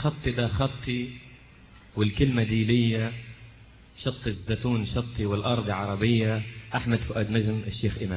الخط ده خطي والكلمة دي ليا شط الزيتون شطي والأرض عربية أحمد فؤاد نجم الشيخ إمام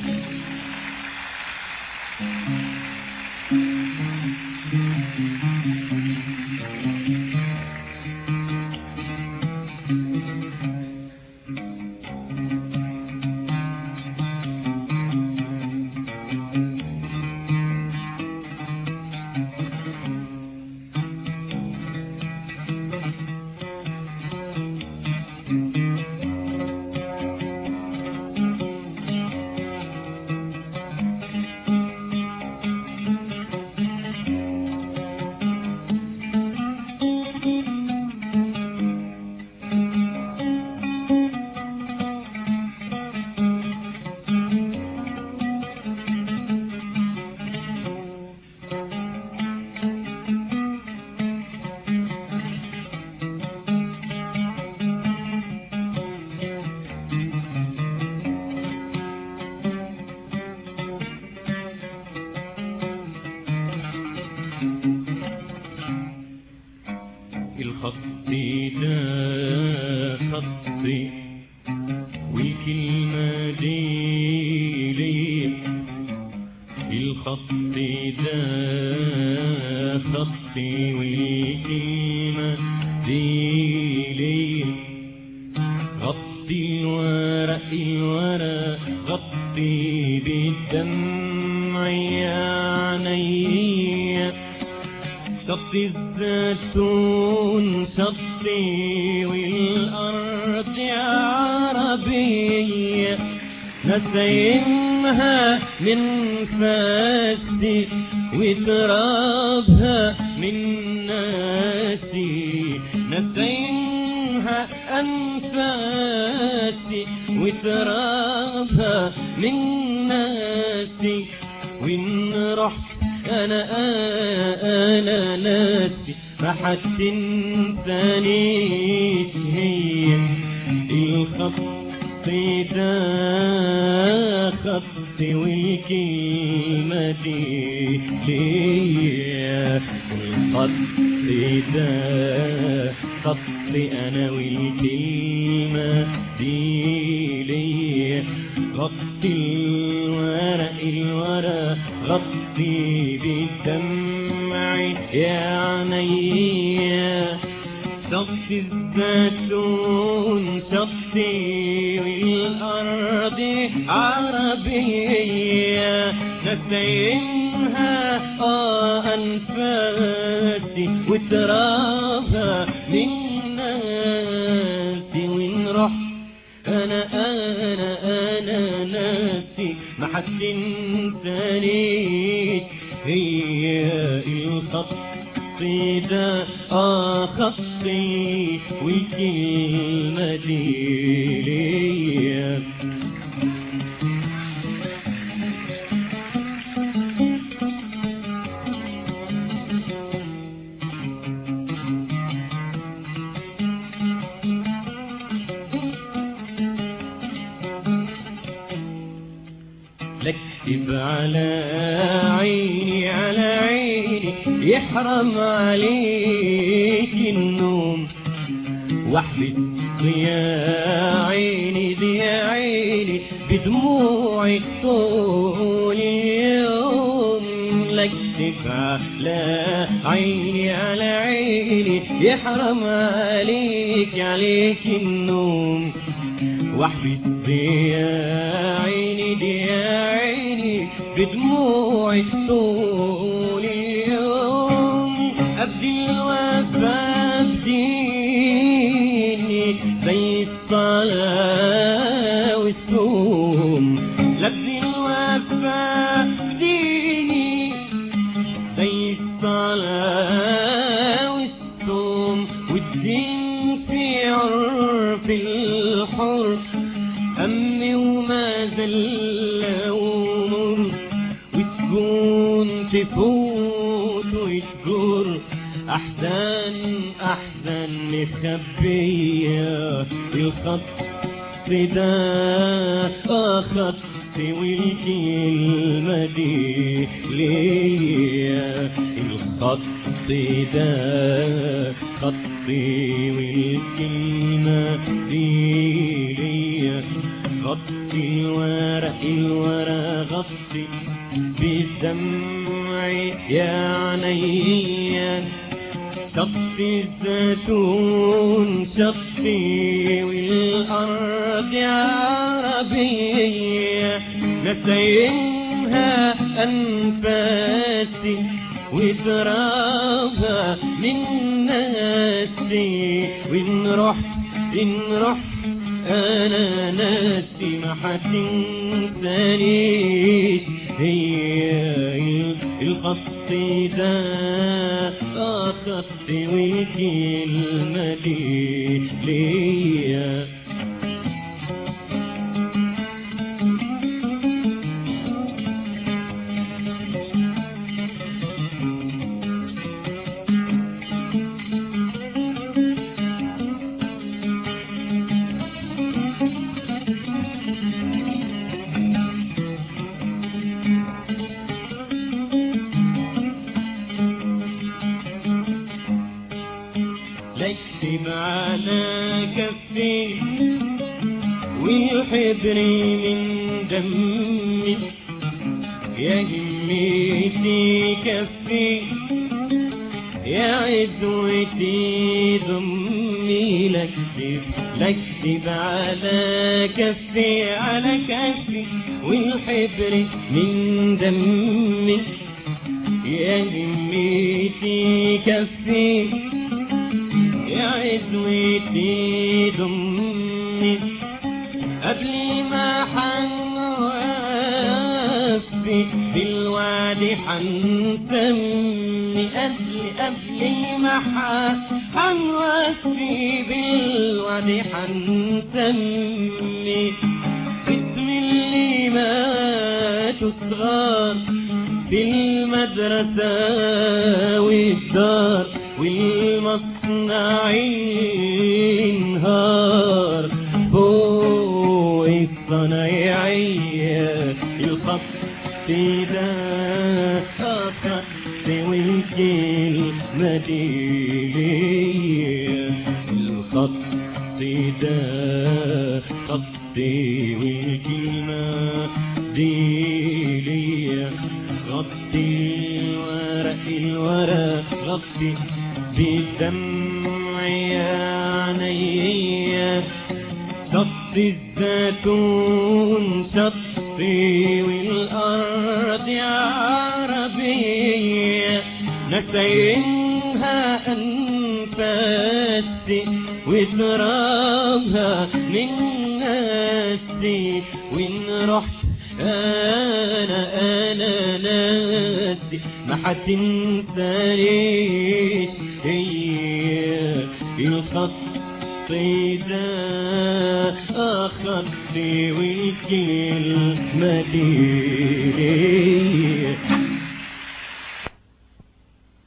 الخط ده خطي والكلمة دي ليا الخط ده خطي والكلمة دي ليا غطي الورق الورق غطي بالدمع يا عينيا شطي الزيتون شطي والأرض عربية نسيمها من فاسي وترابها من ناسي نسيمها أنفاسي وترابها من ناسي وإن رحت أنا أنا ناسي ما حد تنسانيش هي الخط ده خط والكلمة دي هي الخط ده خط أنا والكلمة دي ليا غط الورق الورق غطي بالدمع يا عينيا شط الزيتون شطي والأرض عربية نسيمها آه أنفاسي وترابها من ناسي وإن رحت أنا أنا أنا ناسي ما حد تنسانيش هي الخط ده آه خطي والكلمة دي ليا لكتب على عيني على عيني يحرم عليك النوم واحبس يا عيني دي يا عيني بدموعي طول اليوم لكتب على عيني على عيني يحرم عليك عليك النوم واحبس يا عيني دي يا عيني بدموعي طول اليوم أبدي الوفا بديني زي الصلاة والصوم لبدي الوفا بديني زي الصلاة والصوم والدين في عرف الحر أمي وما زل ومر وتكون تفوت وتجر أحزان أحزان مخبية الخط ده آه خطي والكلمة دي ليا الخط ده خطي والكلمة دي ليا غطي الورق الورق غطي بدمعي يا عينيا شطي الزيتون شطي والأرض عربية نسيمها أنفاسي وترابها من ناسي وإن رحت إن رحت أنا ناسي ما حتنسانيش هي الخط ده آه خطي والكلمة دي ليا لكتب على كفي والحبر من دمي يا همتي كفي يا عدوتي ضمي لكتب لكتب على كفي على كفي والحبر من دمي يا همتي كفي يا عدوتي ضمي قبل ما حنوفي بالوادي حنسمي قبل قبل ما حنوفي بالوادي حنسمي اسم اللي ماتوا صغار في المدرسة والدار والمصنع ينهار فوق الصنايعية الخط ده خط والكلمة دي ليا الخط ده خطي والكلمة دي ليا غطي الورق الورق غطي بدمع عينيا شطي الزيتون شطي والأرض عربية نسيمها أنفاسي وترابها من ناسي وإن رحت أنا أنا ناسي ما حتنسانيش هي الخط ده خطي والكلمة دي